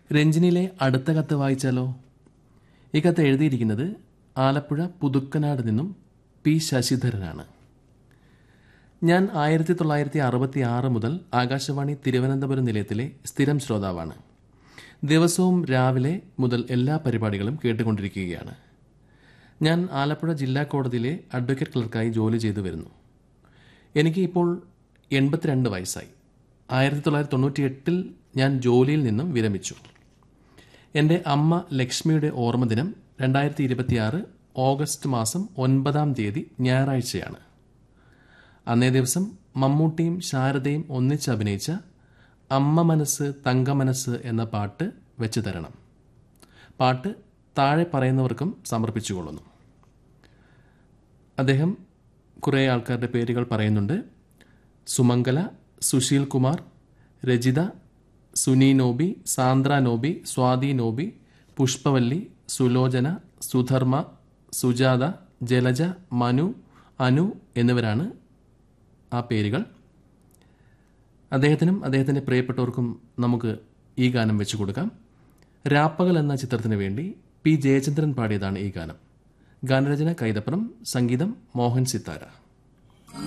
രഞ്ജിനിയിലെ അടുത്ത കത്ത് വായിച്ചാലോ ഈ കത്ത് എഴുതിയിരിക്കുന്നത് ആലപ്പുഴ പുതുക്കനാട് നിന്നും പി ശശിധരനാണ് ഞാൻ ആയിരത്തി തൊള്ളായിരത്തി അറുപത്തി ആറ് മുതൽ ആകാശവാണി തിരുവനന്തപുരം നിലയത്തിലെ സ്ഥിരം ശ്രോതാവാണ് ദിവസവും രാവിലെ മുതൽ എല്ലാ പരിപാടികളും കേട്ടുകൊണ്ടിരിക്കുകയാണ് ഞാൻ ആലപ്പുഴ ജില്ലാ കോടതിയിലെ അഡ്വക്കേറ്റ് ക്ലർക്കായി ജോലി ചെയ്തു വരുന്നു എനിക്ക് ഇപ്പോൾ എൺപത്തിരണ്ട് വയസ്സായി ആയിരത്തി തൊള്ളായിരത്തി തൊണ്ണൂറ്റി എട്ടിൽ ഞാൻ ജോലിയിൽ നിന്നും വിരമിച്ചു എൻ്റെ അമ്മ ലക്ഷ്മിയുടെ ഓർമ്മദിനം രണ്ടായിരത്തി ഇരുപത്തിയാറ് ഓഗസ്റ്റ് മാസം ഒൻപതാം തീയതി ഞായറാഴ്ചയാണ് അന്നേ ദിവസം മമ്മൂട്ടിയും ശാരദയും ഒന്നിച്ച് അഭിനയിച്ച അമ്മ മനസ്സ് തങ്ക മനസ്സ് എന്ന പാട്ട് വെച്ച് തരണം പാട്ട് താഴെ പറയുന്നവർക്കും സമർപ്പിച്ചുകൊള്ളുന്നു അദ്ദേഹം കുറേ ആൾക്കാരുടെ പേരുകൾ പറയുന്നുണ്ട് സുമംഗല സുശീൽ കുമാർ രജിത സുനി നോബി സാന്ദ്ര നോബി സ്വാതി നോബി പുഷ്പവല്ലി സുലോചന സുധർമ്മ സുജാത ജലജ മനു അനു എന്നിവരാണ് ആ പേരുകൾ അദ്ദേഹത്തിനും അദ്ദേഹത്തിൻ്റെ പ്രിയപ്പെട്ടവർക്കും നമുക്ക് ഈ ഗാനം വെച്ചു കൊടുക്കാം രാപ്പകൽ എന്ന ചിത്രത്തിന് വേണ്ടി പി ജയചന്ദ്രൻ പാടിയതാണ് ഈ ഗാനം ഗാനരചന കൈതപ്പുറം സംഗീതം മോഹൻ സിത്താര